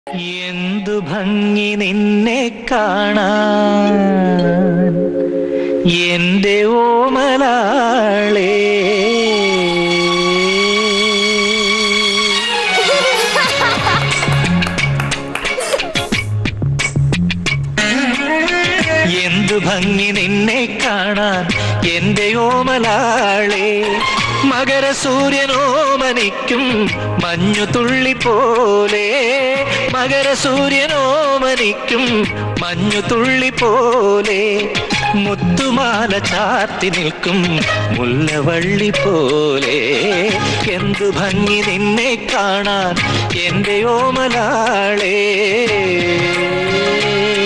എന്തു ഭംഗി നിന്നെ കാണാൻ എന്റെ ഓമലാളേ എന്തു ഭംഗി നിന്നെ കാണാൻ എന്റെ ഓമലാളെ മകര സൂര്യനോമനിക്കും മഞ്ഞു തുള്ളി പോലെ മകര സൂര്യനോമനിക്കും മഞ്ഞു തുള്ളി പോലെ മുത്തുമാല ചാർത്തി നിൽക്കും മുല്ലവള്ളി പോലെ എന്തു ഭംഗി നിന്നെ കാണാൻ എന്റെ ഓമലാളേ